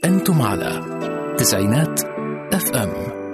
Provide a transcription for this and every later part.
أنتم على تسعينات اف ام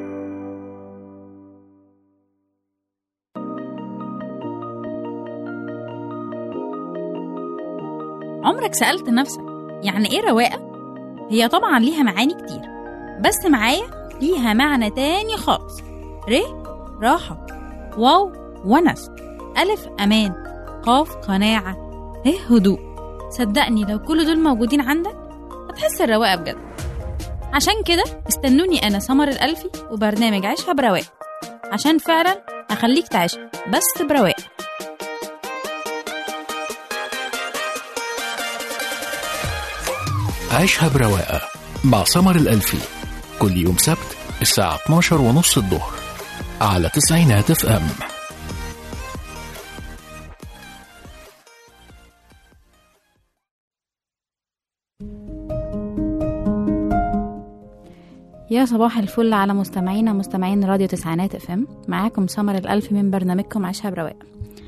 عمرك سألت نفسك يعني إيه رواقة؟ هي طبعا ليها معاني كتير بس معايا ليها معنى تاني خالص ر راحة واو ونس ألف أمان قاف قناعة ه هدوء صدقني لو كل دول موجودين عندك هتحس الرواقة بجد عشان كده استنوني أنا سمر الألفي وبرنامج عيشها برواقة عشان فعلا هخليك تعيشها بس برواقة عيشها برواقة مع سمر الألفي كل يوم سبت الساعة 12 ونص الظهر على تسعينات اف ام يا صباح الفل على مستمعينا مستمعين راديو تسعينات اف ام معاكم سمر الألف من برنامجكم عيشها برواقة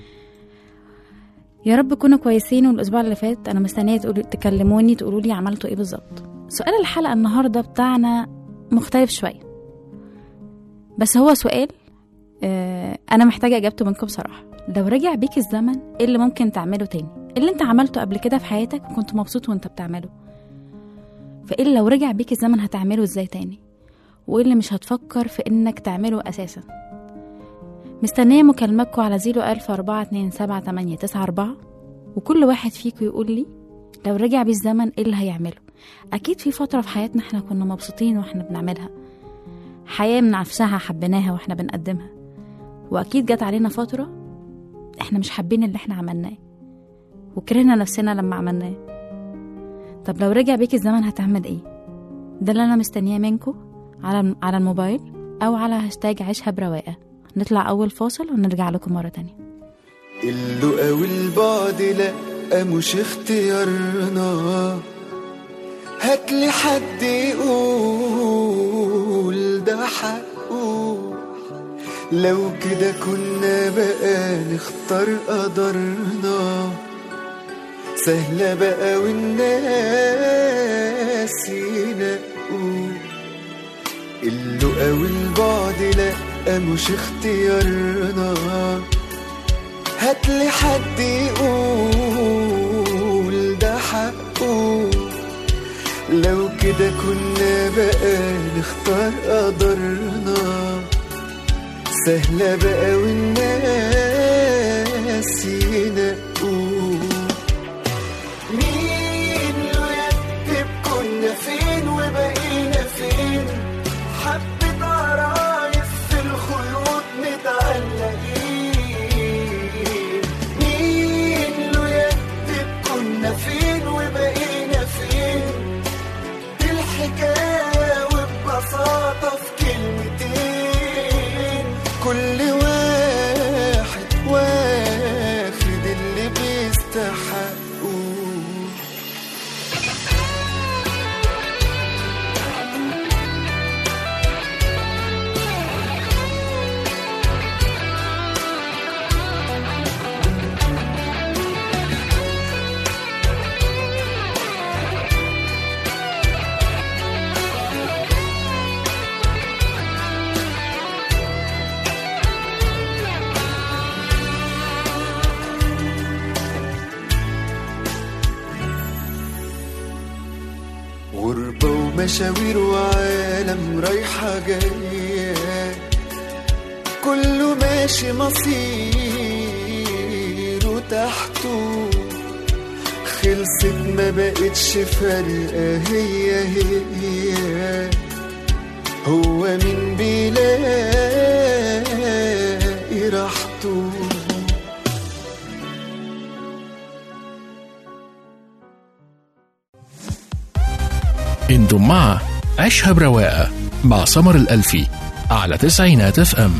يا رب تكونوا كويسين والأسبوع اللي فات أنا مستنية تقولوا تكلموني تقولوا لي عملتوا إيه بالظبط سؤال الحلقة النهاردة بتاعنا مختلف شوية بس هو سؤال آه أنا محتاجة إجابته منكم بصراحة لو رجع بيك الزمن إيه اللي ممكن تعمله تاني إيه اللي أنت عملته قبل كده في حياتك وكنت مبسوط وأنت بتعمله فإيه اللي لو رجع بيك الزمن هتعمله إزاي تاني وإيه اللي مش هتفكر في إنك تعمله أساسا مستنية مكالمتكم على زيرو ألف أربعة اتنين سبعة تمانية تسعة أربعة وكل واحد فيكم يقول لي لو رجع بيه الزمن إيه اللي هيعمله أكيد في فترة في حياتنا إحنا كنا مبسوطين وإحنا بنعملها حياة من نفسها حبيناها وإحنا بنقدمها وأكيد جت علينا فترة إحنا مش حابين اللي إحنا عملناه وكرهنا نفسنا لما عملناه طب لو رجع بيك الزمن هتعمل إيه ده اللي أنا مستنياه منكم على على الموبايل أو على هاشتاج عيشها برواقة نطلع أول فاصل ونرجع لكم مرة تانية اللقا والبعد لا مش اختيارنا هاتلي حد يقول ده حقه لو كده كنا بقى نختار قدرنا سهلة بقى والناس ينقوا اللقا والبعد لا مش اختيارنا هاتلي حد يقول ده حقه لو كده كنا بقى نختار قدرنا سهلة بقى والناس ينقوا مين له يكتب كنا فين وبقينا فين حبة عرايس في الخيوط متعلقين مين له يكتب كنا فين وبقينا فين دي الحكاية وببساطة في كلمتين كل واحد واخد اللي بيستحقه غربة ومشاوير وعالم رايحة جاية كله ماشي مصيره تحته خلصت ما بقتش فارقة هي هي هو مين بيلاقي راحته انتم مع عيشها برواقة مع سمر الألفي على تسعينات اف ام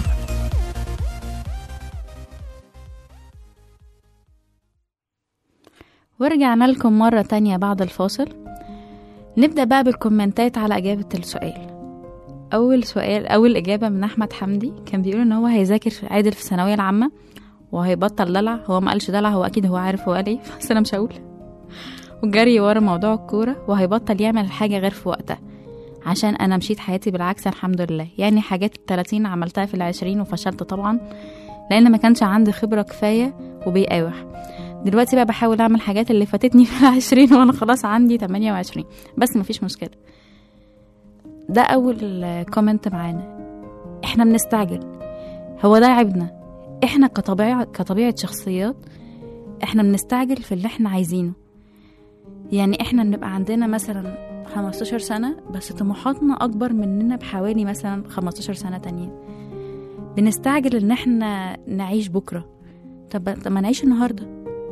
ورجعنا لكم مرة تانية بعد الفاصل نبدأ بقى بالكومنتات على إجابة السؤال أول سؤال أول إجابة من أحمد حمدي كان بيقول إن هو هيذاكر في عادل في الثانوية العامة وهيبطل دلع هو ما قالش دلع هو أكيد هو عارف هو قال إيه بس أنا مش هقول وجري ورا موضوع الكورة وهيبطل يعمل حاجة غير في وقتها عشان أنا مشيت حياتي بالعكس الحمد لله يعني حاجات التلاتين عملتها في العشرين وفشلت طبعا لأن ما كانش عندي خبرة كفاية وبيقاوح دلوقتي بقى بحاول أعمل حاجات اللي فاتتني في العشرين وأنا خلاص عندي تمانية وعشرين بس مفيش مشكلة ده أول كومنت معانا احنا بنستعجل هو ده عيبنا احنا كطبيعة كطبيعة شخصيات احنا بنستعجل في اللي احنا عايزينه يعني احنا بنبقى عندنا مثلا 15 سنة بس طموحاتنا أكبر مننا بحوالي مثلا 15 سنة تانية بنستعجل إن احنا نعيش بكرة طب طب ما نعيش النهاردة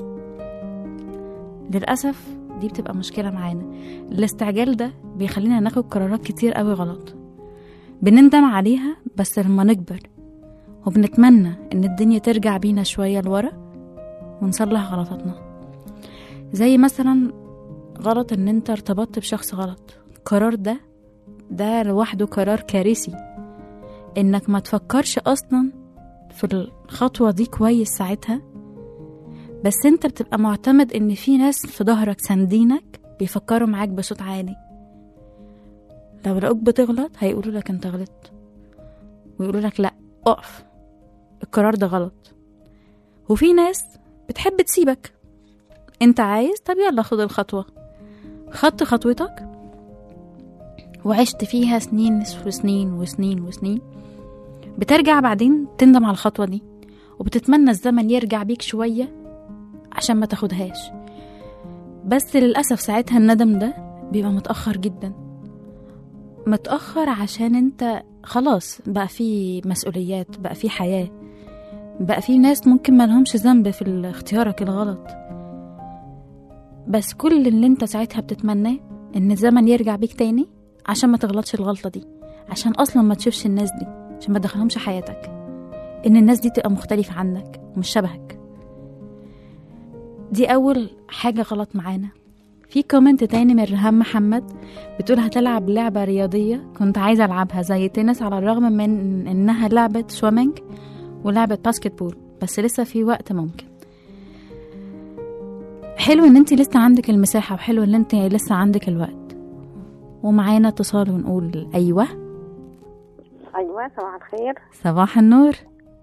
للأسف دي بتبقى مشكلة معانا الاستعجال ده بيخلينا ناخد قرارات كتير قوي غلط بنندم عليها بس لما نكبر وبنتمنى إن الدنيا ترجع بينا شوية لورا ونصلح غلطاتنا زي مثلا غلط ان انت ارتبطت بشخص غلط القرار ده ده لوحده قرار كارثي انك ما تفكرش اصلا في الخطوة دي كويس ساعتها بس انت بتبقى معتمد ان في ناس في ظهرك ساندينك بيفكروا معاك بصوت عالي لو لقوك بتغلط هيقولوا لك انت غلطت ويقولوا لك لا اقف القرار ده غلط وفي ناس بتحب تسيبك انت عايز طب يلا خد الخطوة خدت خطوتك وعشت فيها سنين وسنين وسنين وسنين بترجع بعدين تندم على الخطوة دي وبتتمنى الزمن يرجع بيك شوية عشان ما تاخدهاش بس للأسف ساعتها الندم ده بيبقى متأخر جدا متأخر عشان انت خلاص بقى في مسؤوليات بقى في حياة بقى في ناس ممكن ملهمش ذنب في اختيارك الغلط بس كل اللي انت ساعتها بتتمناه ان الزمن يرجع بيك تاني عشان ما تغلطش الغلطة دي عشان اصلا ما تشوفش الناس دي عشان ما تدخلهمش حياتك ان الناس دي تبقى مختلفة عنك ومش شبهك دي اول حاجة غلط معانا في كومنت تاني من ريهام محمد بتقول هتلعب لعبة رياضية كنت عايزة ألعبها زي التنس على الرغم من إنها لعبة سويمنج ولعبة باسكت بول بس لسه في وقت ممكن حلو ان انت لسه عندك المساحة وحلو ان انت لسه عندك الوقت ومعانا اتصال ونقول ايوه ايوه صباح الخير صباح النور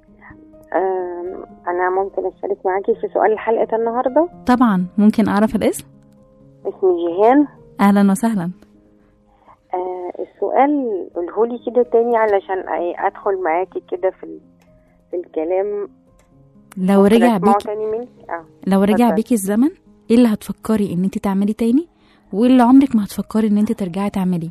أم، انا ممكن اشارك معاكي في سؤال حلقه النهارده طبعا ممكن اعرف الاسم اسمي جيهان اهلا وسهلا آه السؤال قولهولي كده تاني علشان أي- ادخل معاكي كده في ال... في الكلام لو ممكن رجع أسمعه بيك تاني منك اه لو رجع اتفضل. بيكي الزمن ايه اللي هتفكري ان انت تعملي تاني وايه اللي عمرك ما هتفكري ان انت ترجعي تعمليه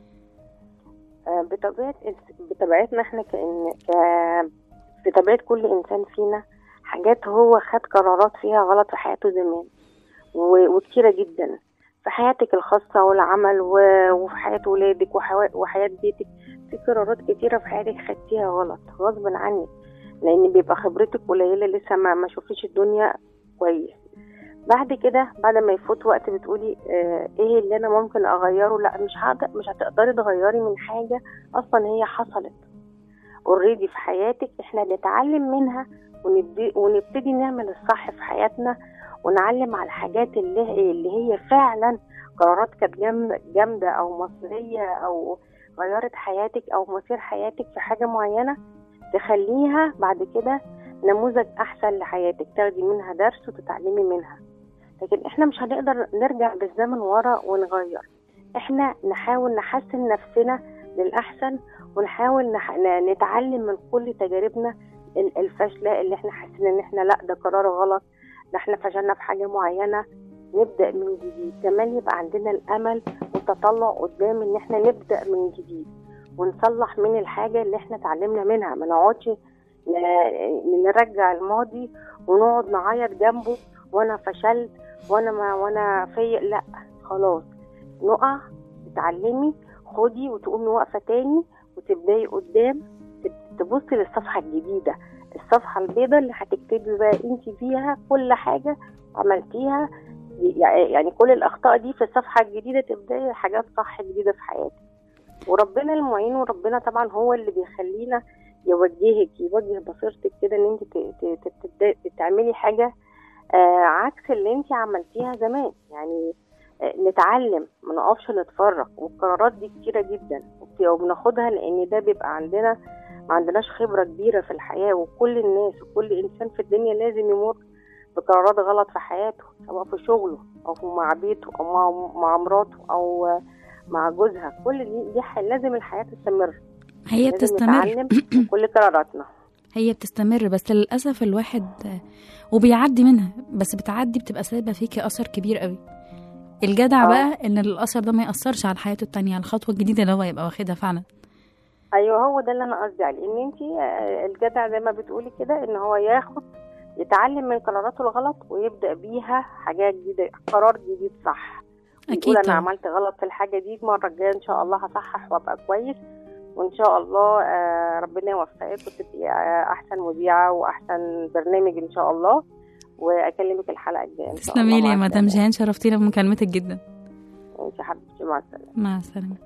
آه، بطبيعة بطبيعتنا احنا كأن ك... بطبيعة كل إنسان فينا حاجات هو خد قرارات فيها غلط في حياته زمان و... وكتيرة جدا في حياتك الخاصة والعمل و... وفي حياة ولادك وحوا... وحياة بيتك في قرارات كتيرة في حياتك خدتيها غلط غصب عنك لأن بيبقى خبرتك قليلة لسه ما ما شوفيش الدنيا كويس بعد كده بعد ما يفوت وقت بتقولي اه ايه اللي انا ممكن اغيره لا مش هقدر مش هتقدري تغيري من حاجه اصلا هي حصلت اوريدي في حياتك احنا نتعلم منها ونبدي ونبتدي نعمل الصح في حياتنا ونعلم على الحاجات اللي اللي هي فعلا قرارات كانت جام- جامده او مصيريه او غيرت حياتك او مصير حياتك في حاجه معينه تخليها بعد كده نموذج احسن لحياتك تاخدي منها درس وتتعلمي منها لكن احنا مش هنقدر نرجع بالزمن ورا ونغير احنا نحاول نحسن نفسنا للاحسن ونحاول نح... ن- نتعلم من كل تجاربنا ال- الفاشله اللي احنا حاسين ان احنا لا ده قرار غلط ده احنا فشلنا في حاجه معينه نبدا من جديد كمان يبقى عندنا الامل والتطلع قدام ان احنا نبدا من جديد ونصلح من الحاجه اللي احنا اتعلمنا منها ما نقعدش ن- نرجع الماضي ونقعد نعيط جنبه وانا فشلت وانا ما وانا فيق لا خلاص نقع تتعلمي خدي وتقومي واقفه تاني وتبداي قدام تب- تبصي للصفحه الجديده الصفحه البيضاء اللي هتكتبي بقى انت فيها كل حاجه عملتيها يعني يعني كل الاخطاء دي في الصفحه الجديده تبداي حاجات صح جديده في حياتك وربنا المعين وربنا طبعا هو اللي بيخلينا يوجهك يوجه بصيرتك كده ان انت ت- ت- ت- تبدأي تعملي حاجه آه عكس اللي انت عملتيها زمان يعني آه، نتعلم ما نقفش نتفرج والقرارات دي كتيره جدا وبت- وبناخدها لان ده بيبقى عندنا ما عندناش خبره كبيره في الحياه وكل الناس وكل انسان في الدنيا لازم يمر بقرارات غلط في حياته سواء في شغله او في مع بيته او مع مع مراته او آه، مع جوزها كل دي, دي ح- لازم الحياه تستمر هي لازم بتستمر نتعلم من كل قراراتنا هي بتستمر بس للأسف الواحد آه، وبيعدي منها بس بتعدي بتبقى سايبة فيكي أثر كبير قوي الجدع آه. بقى ان الأثر ده ما يأثرش على حياته التانية على الخطوة الجديدة اللي هو يبقى واخدها فعلا ايوه هو ده اللي انا قصدي عليه ان انت الجدع زي ما بتقولي كده ان هو ياخد يتعلم من قراراته الغلط ويبدا بيها حاجات جديده قرار جديد صح أكيد يقول انا طبعا. عملت غلط في الحاجه دي المره الجايه ان شاء الله هصحح وابقى كويس وان شاء الله آه، ربنا يوفقك وتبقي آه، احسن مذيعه واحسن برنامج ان شاء الله واكلمك الحلقه الجايه ان شاء الله تسلمي لي يا مع مدام السلامة. جيهان شرفتينا بمكالمتك جدا انت حبيبتي مع السلامه مع السلامة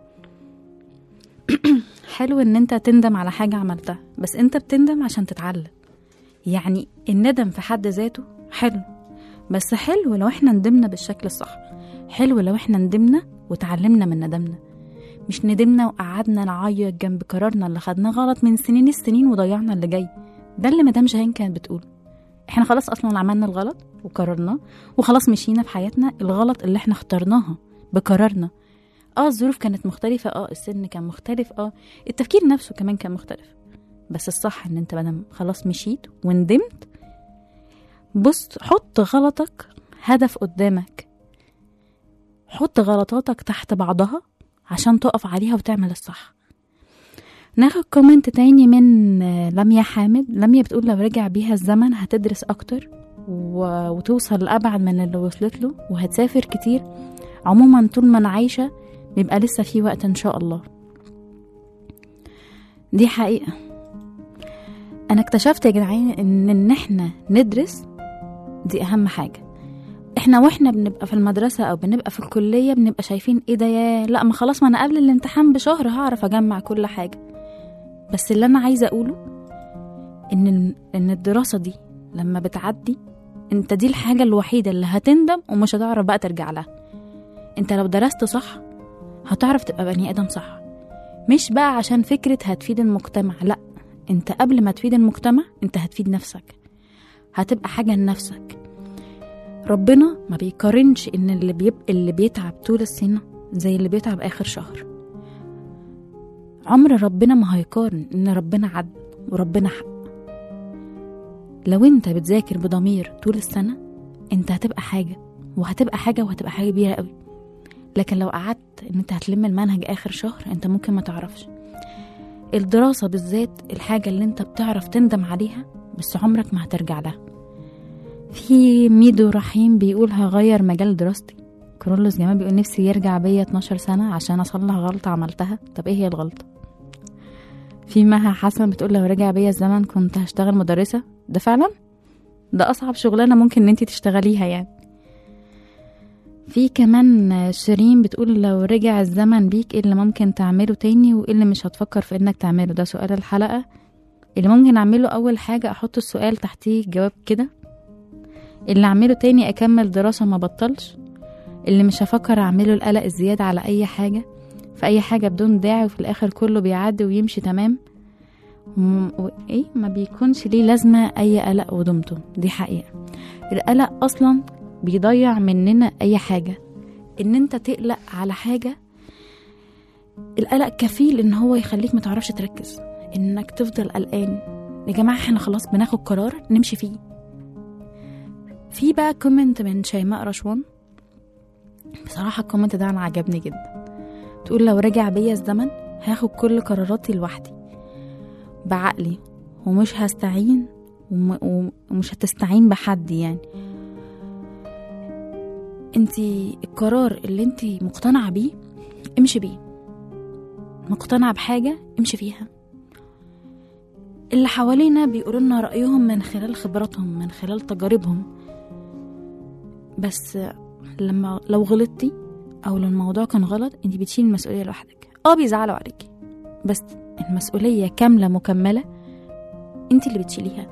حلو ان انت تندم على حاجة عملتها بس انت بتندم عشان تتعلم يعني الندم في حد ذاته حلو بس حلو لو احنا ندمنا بالشكل الصح حلو لو احنا ندمنا وتعلمنا من ندمنا مش ندمنا وقعدنا نعيط جنب قرارنا اللي خدناه غلط من سنين السنين وضيعنا اللي جاي ده اللي مدام جهان كانت بتقول احنا خلاص اصلا عملنا الغلط وقررناه وخلاص مشينا في حياتنا الغلط اللي احنا اخترناها بقرارنا اه الظروف كانت مختلفة اه السن كان مختلف اه التفكير نفسه كمان كان مختلف بس الصح ان انت مادام خلاص مشيت وندمت بص حط غلطك هدف قدامك حط غلطاتك تحت بعضها عشان تقف عليها وتعمل الصح ناخد كومنت تاني من آه، لميا حامد لميا بتقول لو رجع بيها الزمن هتدرس اكتر و... وتوصل لأبعد من اللي وصلت له وهتسافر كتير عموما طول ما انا عايشة بيبقى لسه في وقت ان شاء الله دي حقيقة انا اكتشفت يا جدعان ان ان احنا ندرس دي اهم حاجة احنا واحنا بنبقى في المدرسة او بنبقى في الكلية بنبقى شايفين ايه ده يا لا ما خلاص ما انا قبل الامتحان بشهر هعرف اجمع كل حاجة بس اللي انا عايزة اقوله ان ال- ان الدراسة دي لما بتعدي انت دي الحاجة الوحيدة اللي هتندم ومش هتعرف بقى ترجع لها انت لو درست صح هتعرف تبقى بني ادم صح مش بقى عشان فكرة هتفيد المجتمع لا انت قبل ما تفيد المجتمع انت هتفيد نفسك هتبقى حاجة لنفسك ربنا ما بيقارنش ان اللي بيب... اللي بيتعب طول السنة زي اللي بيتعب اخر شهر عمر ربنا ما هيقارن ان ربنا عدل وربنا حق لو انت بتذاكر بضمير طول السنة انت هتبقى حاجة وهتبقى حاجة وهتبقى حاجة كبيرة قوي لكن لو قعدت ان انت هتلم المنهج اخر شهر انت ممكن ما تعرفش الدراسة بالذات الحاجة اللي انت بتعرف تندم عليها بس عمرك ما هترجع لها في ميدو رحيم بيقول هغير مجال دراستي كرولوس جمال بيقول نفسي يرجع بيا 12 سنة عشان أصلح غلطة عملتها طب إيه هي الغلطة؟ في مها حسن بتقول لو رجع بيا الزمن كنت هشتغل مدرسة ده فعلا؟ ده أصعب شغلانة ممكن إن انتي تشتغليها يعني في كمان شيرين بتقول لو رجع الزمن بيك ايه اللي ممكن تعمله تاني وايه اللي مش هتفكر في انك تعمله ده سؤال الحلقة اللي ممكن اعمله اول حاجة احط السؤال تحتيه جواب كده اللي اعمله تاني اكمل دراسة ما بطلش اللي مش هفكر اعمله القلق الزيادة على اي حاجة في اي حاجة بدون داعي وفي الاخر كله بيعدي ويمشي تمام م- و... ايه ما بيكونش ليه لازمة اي قلق ودمته دي حقيقة القلق اصلا بيضيع مننا اي حاجة ان انت تقلق على حاجة القلق كفيل ان هو يخليك متعرفش تركز انك تفضل قلقان يا جماعة احنا خلاص بناخد قرار نمشي فيه في بقى كومنت من شيماء رشوان بصراحة الكومنت ده انا عجبني جدا تقول لو رجع بيا الزمن هاخد كل قراراتي لوحدي بعقلي ومش هستعين وم- ومش هتستعين بحد يعني انت القرار اللي انت مقتنعة بيه امشي بيه مقتنعة بحاجة امشي فيها اللي حوالينا بيقولوا لنا رأيهم من خلال خبراتهم من خلال تجاربهم بس لما لو غلطتي او لو الموضوع كان غلط انت بتشيل المسؤولية لوحدك اه بيزعلوا عليكي بس المسؤولية كاملة مكملة انت اللي بتشيليها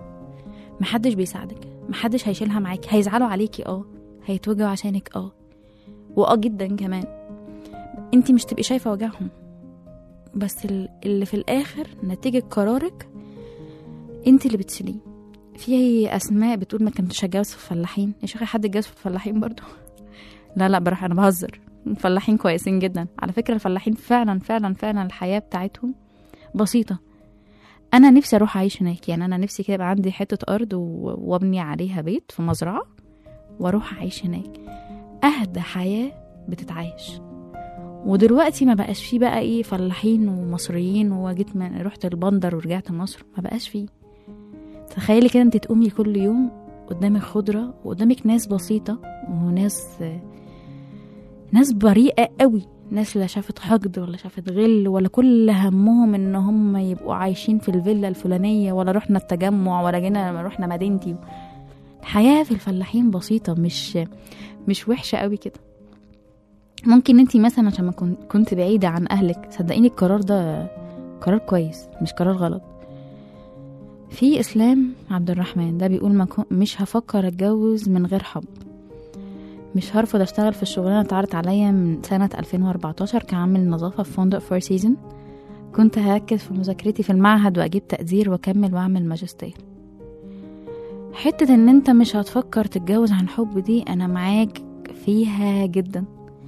محدش بيساعدك محدش هيشيلها معاكي هيزعلوا عليكي اه هيتوجعوا عشانك اه واه جدا كمان انت مش تبقي شايفه وجعهم بس ال- اللي في الاخر نتيجه قرارك انت اللي بتشيليه في اسماء بتقول ما كنتش هتجوز في الفلاحين يا شيخه حد اتجوز في الفلاحين برضو لا لا بروح انا بهزر الفلاحين كويسين جدا على فكره الفلاحين فعلا فعلا فعلا الحياه بتاعتهم بسيطه انا نفسي اروح اعيش هناك يعني انا نفسي كده يبقى عندي حته ارض و- وابني عليها بيت في مزرعه واروح اعيش هناك اهدى حياه بتتعايش ودلوقتي ما بقاش فيه بقى ايه فلاحين ومصريين وجيت من رحت البندر ورجعت مصر ما بقاش فيه تخيلي كده انت تقومي كل يوم قدامك خضرة وقدامك ناس بسيطة وناس ناس بريئة قوي ناس لا شافت حقد ولا شافت غل ولا كل همهم ان هم يبقوا عايشين في الفيلا الفلانية ولا رحنا التجمع ولا جينا رحنا مدينتي الحياة في الفلاحين بسيطة مش مش وحشة قوي كده ممكن انتي مثلا عشان ما كن- كنت بعيدة عن اهلك صدقيني القرار ده قرار كويس مش قرار غلط في اسلام عبد الرحمن ده بيقول ما كن- مش هفكر اتجوز من غير حب مش هرفض اشتغل في الشغلانه اتعرضت عليا من سنه 2014 كعامل نظافه في فندق فور سيزون كنت هركز في مذاكرتي في المعهد واجيب تقدير واكمل واعمل ماجستير حته ان انت مش هتفكر تتجوز عن حب دي انا معاك فيها جدا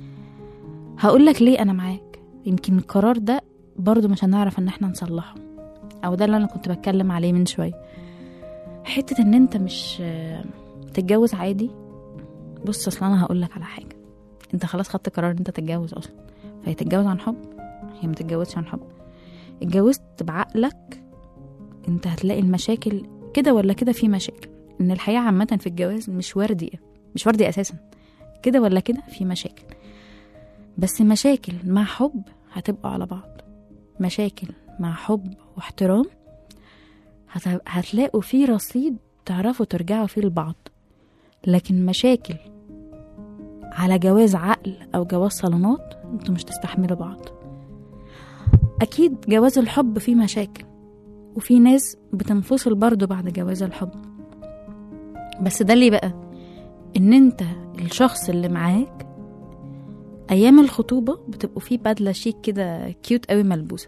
هقولك ليه انا معاك يمكن القرار ده برضو مش هنعرف ان احنا نصلحه او ده اللي انا كنت بتكلم عليه من شويه حته ان انت مش آه، تتجوز عادي بص اصل انا هقولك على حاجه انت خلاص خدت قرار ان انت تتجوز اصلا فهي تتجوز عن حب هي ما تتجوزش عن حب اتجوزت بعقلك انت هتلاقي المشاكل كده ولا كده في مشاكل ان الحياه عامه في الجواز مش وردي مش وردي اساسا كده ولا كده في مشاكل بس مشاكل مع حب هتبقوا على بعض مشاكل مع حب واحترام هت- هتلاقوا فيه رصيد تعرفوا ترجعوا فيه لبعض لكن مشاكل على جواز عقل او جواز صالونات انتوا مش تستحملوا بعض اكيد جواز الحب فيه مشاكل وفي ناس بتنفصل برضو بعد جواز الحب بس ده ليه بقى ان انت الشخص اللي معاك ايام الخطوبه بتبقوا فيه بدله شيك كده كيوت قوي ملبوسه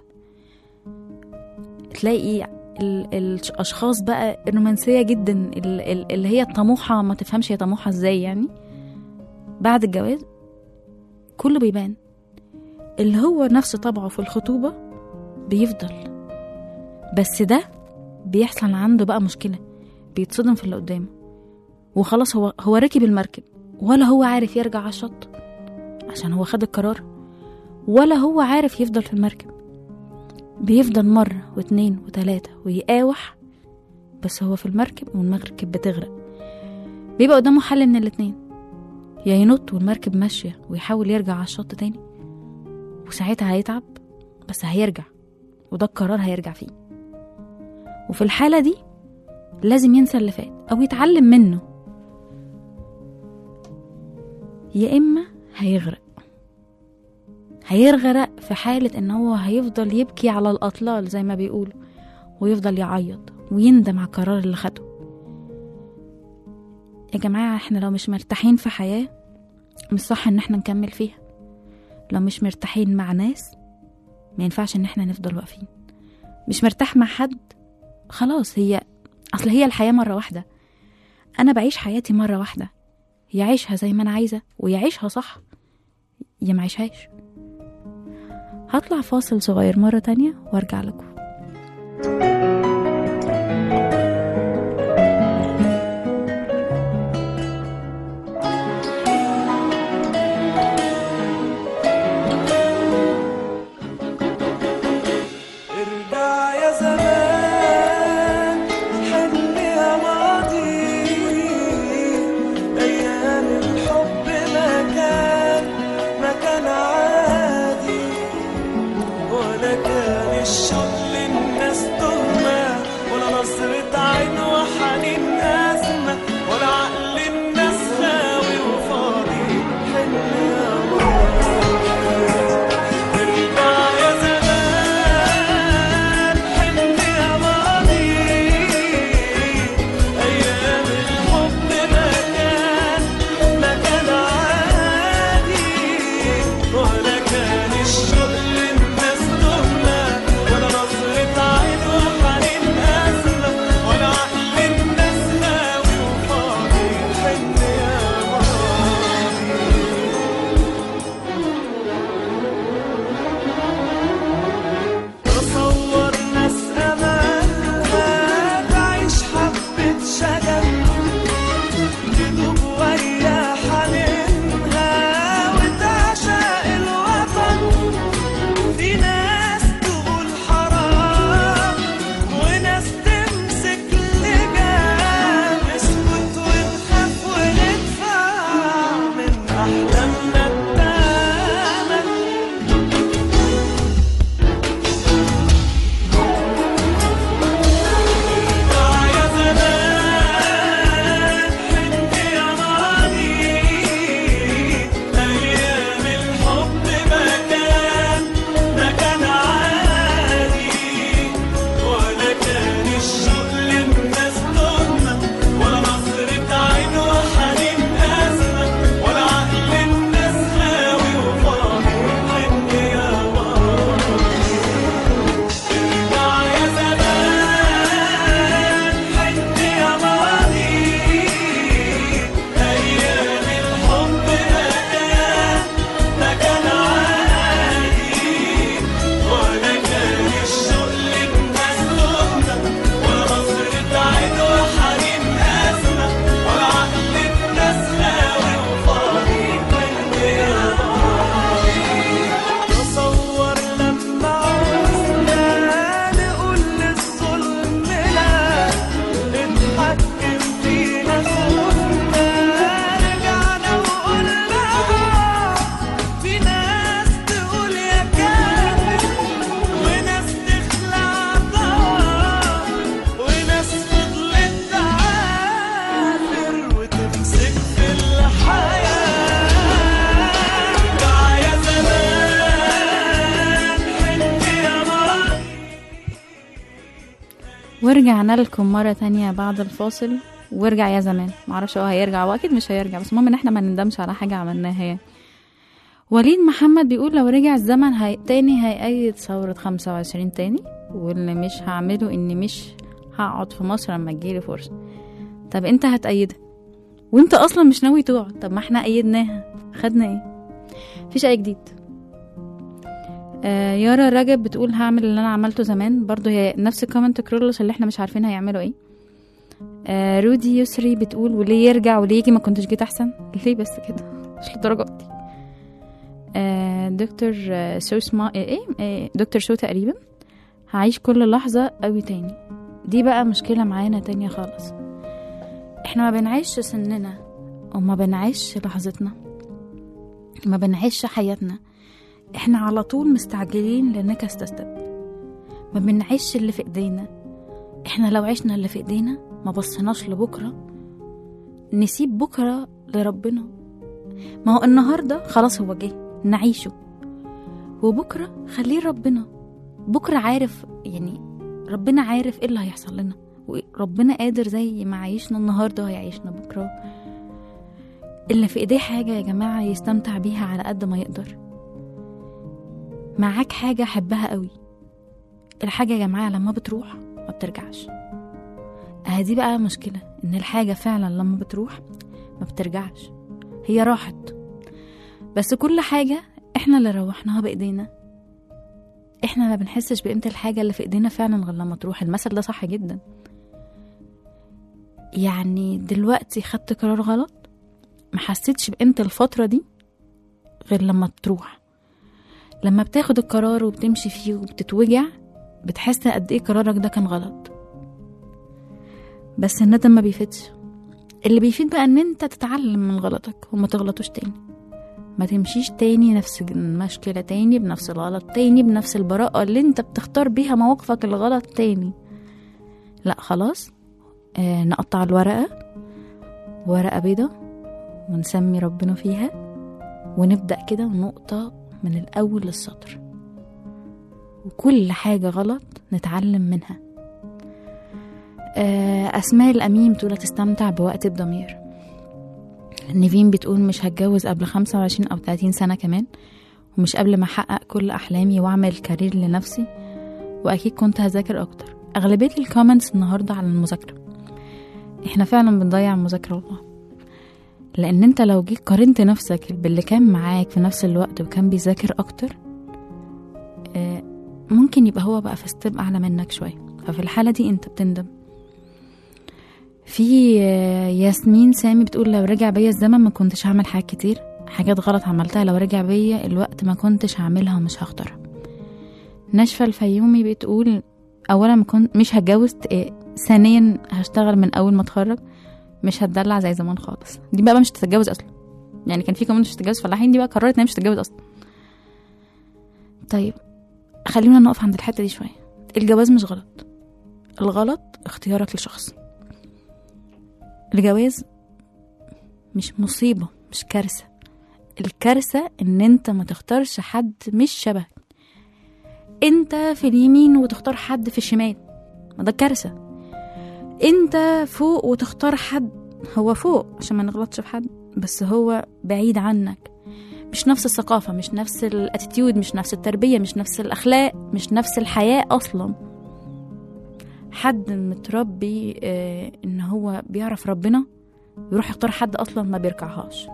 تلاقي ال- الاشخاص بقى الرومانسيه جدا ال- ال- اللي هي الطموحه ما تفهمش هي طموحه ازاي يعني بعد الجواز كله بيبان اللي هو نفس طبعه في الخطوبه بيفضل بس ده بيحصل عنده بقى مشكله بيتصدم في اللي قدامه وخلاص هو هو ركب المركب ولا هو عارف يرجع على الشط عشان هو خد القرار ولا هو عارف يفضل في المركب بيفضل مرة واتنين وتلاتة ويقاوح بس هو في المركب والمركب بتغرق بيبقى قدامه حل من الاتنين يا ينط والمركب ماشية ويحاول يرجع على الشط تاني وساعتها هيتعب بس هيرجع وده القرار هيرجع فيه وفي الحالة دي لازم ينسى اللي فات أو يتعلم منه يا إما هيغرق هيغرق في حالة إن هو هيفضل يبكي على الأطلال زي ما بيقولوا ويفضل يعيط ويندم على القرار اللي خده يا جماعة احنا لو مش مرتاحين في حياة مش صح ان احنا نكمل فيها لو مش مرتاحين مع ناس ما ينفعش ان احنا نفضل واقفين مش مرتاح مع حد خلاص هي اصل هي الحياة مرة واحدة انا بعيش حياتي مرة واحدة يعيشها زي ما انا عايزة ويعيشها صح يا معيشهاش هطلع فاصل صغير مرة تانية وارجع لكم ارجع يا زمان حن يا ماضي ايام الحب ما كان ما كان عادي ولا كان الشوق ورجعنا لكم مرة تانية بعد الفاصل وارجع يا زمان معرفش هو هيرجع واكيد مش هيرجع بس المهم ان احنا ما نندمش على حاجة عملناها يعني وليد محمد بيقول لو رجع الزمن هي... تاني هيأيد ثورة خمسة وعشرين تاني واللي مش هعمله اني مش هقعد في مصر لما تجيلي فرصة طب انت هتأيدها وانت اصلا مش ناوي تقعد طب ما احنا أيدناها خدنا ايه مفيش اي جديد آه يارا رجب بتقول هعمل اللي انا عملته زمان برضو هي نفس الكومنت كرولوس اللي احنا مش عارفين هيعملوا ايه آه رودي يسري بتقول وليه يرجع وليه يجي ما كنتش جيت احسن ليه بس كده مش للدرجه دي آه دكتور آه سو سما ايه آه دكتور سو تقريبا هعيش كل لحظه قوي تاني دي بقى مشكله معانا تانية خالص احنا ما بنعيش سننا وما بنعيش لحظتنا ما بنعيش حياتنا احنا على طول مستعجلين لنكس تستد ما بنعيش اللي في ايدينا احنا لو عشنا اللي في ايدينا ما بصيناش لبكره نسيب بكره لربنا ما هو النهارده خلاص هو جه نعيشه وبكره خليه ربنا بكره عارف يعني ربنا عارف ايه اللي هيحصل لنا وربنا قادر زي ما عايشنا النهارده هيعيشنا بكره اللي في ايديه حاجه يا جماعه يستمتع بيها على قد ما يقدر معاك حاجة حبها قوي الحاجة يا جماعة لما بتروح ما بترجعش اه دي بقى مشكلة ان الحاجة فعلا لما بتروح ما بترجعش هي راحت بس كل حاجة احنا اللي روحناها بايدينا احنا ما بنحسش بقيمة الحاجة اللي في ايدينا فعلا غير لما تروح المثل ده صح جدا يعني دلوقتي خدت قرار غلط ما حسيتش بقيمة الفترة دي غير لما تروح لما بتاخد القرار وبتمشي فيه وبتتوجع بتحس قد ايه قرارك ده كان غلط بس الندم ما بيفيدش اللي بيفيد بقى ان انت تتعلم من غلطك وما تغلطوش تاني ما تمشيش تاني نفس المشكلة تاني بنفس الغلط تاني بنفس البراءة اللي انت بتختار بيها مواقفك الغلط تاني لا خلاص آه نقطع الورقة ورقة بيضة ونسمي ربنا فيها ونبدأ كده نقطة من الأول للسطر وكل حاجة غلط نتعلم منها آه، أسماء الأمين بتقول تستمتع بوقت بضمير نيفين بتقول مش هتجوز قبل خمسة وعشرين أو تلاتين سنة كمان ومش قبل ما أحقق كل أحلامي وأعمل كارير لنفسي وأكيد كنت هذاكر أكتر أغلبية الكومنتس النهاردة على المذاكرة إحنا فعلا بنضيع المذاكرة والله لان انت لو جيت قارنت نفسك باللي كان معاك في نفس الوقت وكان بيذاكر اكتر آه، ممكن يبقى هو بقى في ستيب اعلى منك شويه ففي الحاله دي انت بتندم في آه، ياسمين سامي بتقول لو رجع بيا الزمن ما كنتش هعمل حاجات كتير حاجات غلط عملتها لو رجع بيا الوقت ما كنتش هعملها ومش هختارها نشفى الفيومي بتقول اولا ما كنت مش هتجوز آه، ثانيا هشتغل من اول ما اتخرج مش هتدلع زي زمان خالص دي بقى مش هتتجوز اصلا يعني كان في كمان مش هتتجوز فلاحين دي بقى قررت ان هي مش هتتجوز اصلا طيب خلينا نقف عند الحته دي شويه الجواز مش غلط الغلط اختيارك لشخص الجواز مش مصيبه مش كارثه الكارثه ان انت ما تختارش حد مش شبهك انت في اليمين وتختار حد في الشمال ما ده كارثه انت فوق وتختار حد هو فوق عشان ما نغلطش في حد بس هو بعيد عنك مش نفس الثقافة مش نفس الاتيتيود مش نفس التربية مش نفس الأخلاق مش نفس الحياة أصلا حد متربي آه إن هو بيعرف ربنا يروح يختار حد أصلا ما بيركعهاش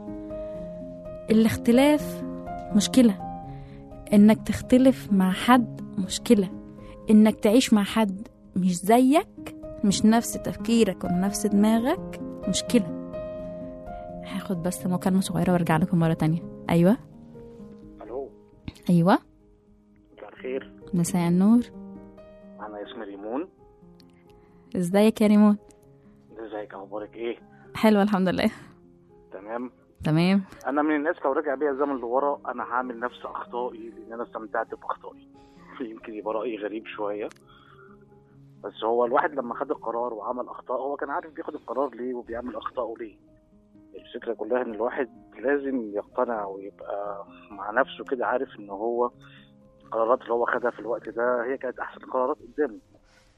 الاختلاف مشكلة إنك تختلف مع حد مشكلة إنك تعيش مع حد مش زيك مش نفس تفكيرك ونفس دماغك مشكلة هاخد بس مكالمة صغيرة وارجع لكم مرة تانية أيوة الو أيوة مساء الخير مساء النور انا اسمي ريمون ازيك يا ريمون ازيك اخبارك ايه حلوة الحمد لله تمام تمام انا من الناس لو رجع بيا الزمن لورا انا هعمل نفس اخطائي لان انا استمتعت باخطائي يمكن يبقى رايي غريب شويه بس هو الواحد لما خد القرار وعمل اخطاء هو كان عارف بياخد القرار ليه وبيعمل اخطائه ليه الفكره كلها ان الواحد لازم يقتنع ويبقى مع نفسه كده عارف ان هو القرارات اللي هو خدها في الوقت ده هي كانت احسن قرارات قدامه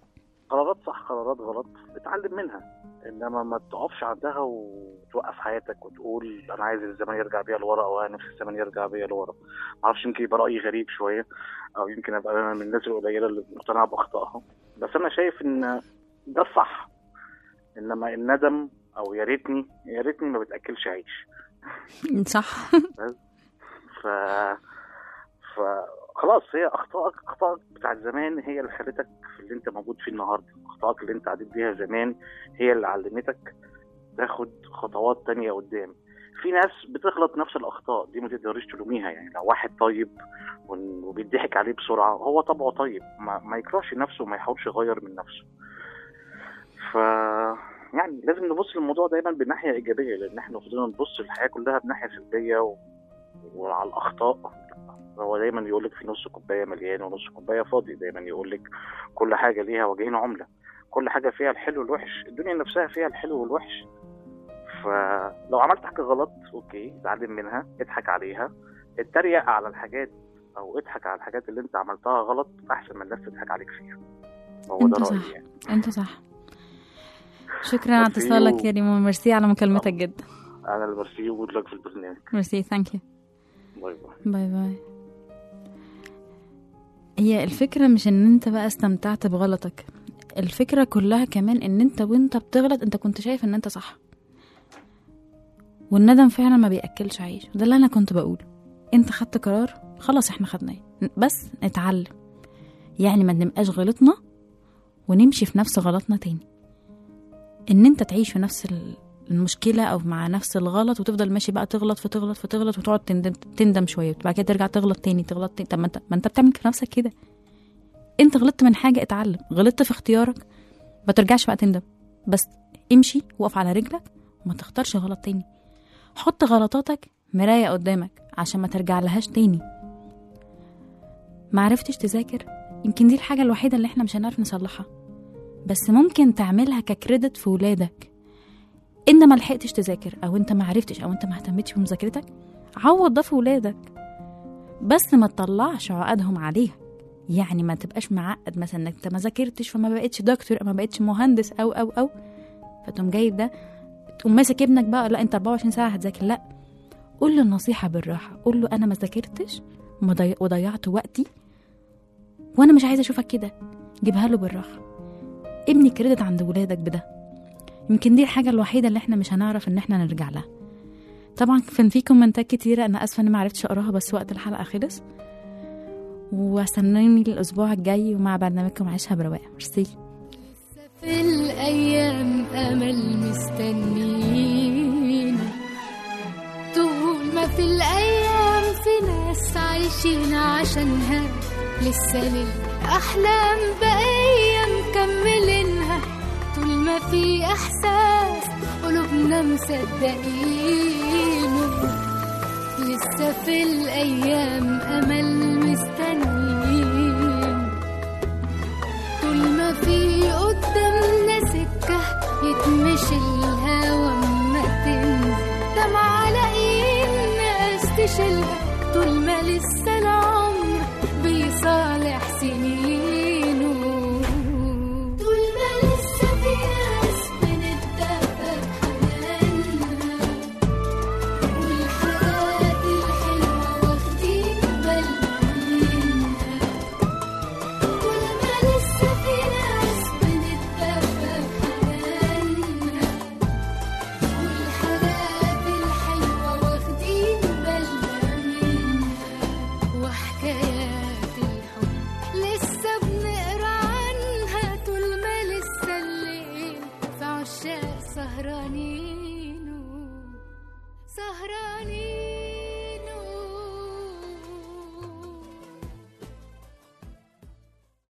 قرارات صح قرارات غلط اتعلم منها انما ما تقفش عندها وتوقف حياتك وتقول انا عايز الزمن يرجع بيا لورا او انا نفسي الزمن يرجع بيا لورا معرفش يمكن يبقى رايي غريب شويه او يمكن ابقى انا من الناس القليله اللي مقتنعه باخطائها بس انا شايف ان ده الصح انما الندم او يا ريتني يا ريتني ما بتاكلش عيش صح ف ف خلاص هي اخطائك اخطائك بتاعت زمان هي اللي خلتك في اللي انت موجود فيه النهارده اخطائك اللي انت عديت بيها زمان هي اللي علمتك تاخد خطوات تانية قدام في ناس بتغلط نفس الاخطاء دي ما تقدريش تلوميها يعني لو واحد طيب ون- وبيضحك عليه بسرعه هو طبعه طيب ما, ما يكرهش نفسه وما يحاولش يغير من نفسه ف يعني لازم نبص للموضوع دايما بناحيه ايجابيه لان احنا فضلنا نبص للحياه كلها بناحيه سلبيه و... وعلى الاخطاء هو دايما يقول لك في نص كوبايه مليان ونص كوبايه فاضي دايما يقول لك كل حاجه ليها وجهين عمله كل حاجه فيها الحلو والوحش الدنيا نفسها فيها الحلو والوحش فلو عملت حاجه غلط اوكي اتعلم منها اضحك عليها اتريق على الحاجات او اضحك على الحاجات اللي انت عملتها غلط احسن ما الناس تضحك عليك فيها هو انت ده صح. رايي يعني انت صح شكرا على ميرسي اتصالك و- يا ريمو ميرسي على مكالمتك جدا انا اللي برسيه وجود لك في البرنامج ميرسي ثانك يو باي باي باي باي هي الفكرة مش ان انت بقى استمتعت بغلطك الفكرة كلها كمان ان انت وانت بتغلط انت كنت شايف ان انت صح والندم فعلا ما بيأكلش عيش وده اللي انا كنت بقوله انت خدت قرار خلاص احنا خدناه بس نتعلم يعني ما نبقاش غلطنا ونمشي في نفس غلطنا تاني ان انت تعيش في نفس ال- المشكلة او مع نفس الغلط وتفضل ماشي بقى تغلط فتغلط فتغلط وتقعد تندم تندم شوية وبعد كده ترجع تغلط تاني تغلط تاني طب ما انت ما انت بتعمل في نفسك كده انت غلطت من حاجة اتعلم غلطت في اختيارك ما ترجعش بقى تندم بس امشي وقف على رجلك وما تختارش غلط تاني حط غلطاتك مراية قدامك عشان ما ترجع لهاش تاني معرفتش تذاكر يمكن دي الحاجة الوحيدة اللي احنا مش هنعرف نصلحها بس ممكن تعملها ككريدت في ولادك انت ما لحقتش تذاكر او انت ما عرفتش او انت ما اهتمتش بمذاكرتك عوض ده في ولادك بس ما تطلعش عقدهم عليها يعني ما تبقاش معقد مثلا انك انت ما ذاكرتش فما بقتش دكتور ما بقتش مهندس او او او فتقوم جايب ده تقوم ماسك ابنك بقى لا انت 24 ساعه هتذاكر لا قول له النصيحه بالراحه قول له انا ما ذاكرتش وما ضي- وضيعت وقتي وانا مش عايزه اشوفك كده جيبها له بالراحه ابني كريدت عند ولادك بده يمكن دي الحاجه الوحيده اللي احنا مش هنعرف ان احنا نرجع لها طبعا كان في كومنتات كتيره انا اسفه اني ما عرفتش اقراها بس وقت الحلقه خلص واستنوني الاسبوع الجاي ومع برنامجكم عيشها برواقه ميرسي في الأيام أمل مستنيين طول ما في الأيام في ناس عايشين عشانها لسه للأحلام بقية مكملينها طول ما في إحساس قلوبنا مصدقينه لسه في الأيام أمل مستنيين طول ما في قدامنا سكة يتمشي الهوا ما تنزل دمع على ايد ناس تشيلها طول ما لسه العمر بيصالح سنينه طول ما لسه في ناس بنتدفى بحنانها والحاجات الحلوة واخدين بالنا منها كل ما لسه في ناس بنتدفى بحنانها والحاجات الحلوة واخدين بالنا منها وحكايات الحب لسه بنقرا عنها طول ما لسه الليل في عشاق سهرانين سهرانين